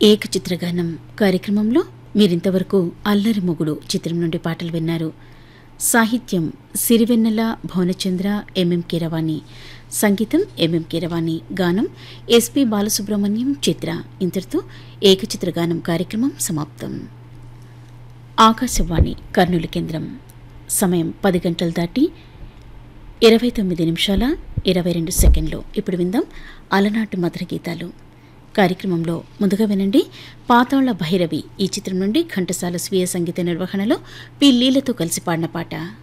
ఏకచిత్రగానం కార్యక్రమంలో మీరింతవరకు అల్లరి మొగుడు చిత్రం నుండి పాటలు విన్నారు సాహిత్యం సిరివెన్నెల భువనచంద్ర ఎంఎం కీరవాణి సంగీతం ఎంఎం కీరవాణి గానం ఎస్పి బాలసుబ్రహ్మణ్యం చిత్ర ఇంతటితో ఏకచిత్రగానం కార్యక్రమం సమాప్తం ఆకాశవాణి కర్నూలు కేంద్రం సమయం పది గంటలు దాటి ఇరవై తొమ్మిది నిమిషాల ఇరవై రెండు సెకండ్లు ఇప్పుడు విందాం అలనాటి మధుర గీతాలు కార్యక్రమంలో ముందుగా వినండి పాతాళ భైరవి ఈ చిత్రం నుండి ఘంటసాల స్వీయ సంగీత నిర్వహణలో పి లీలతో కలిసి పాడిన పాట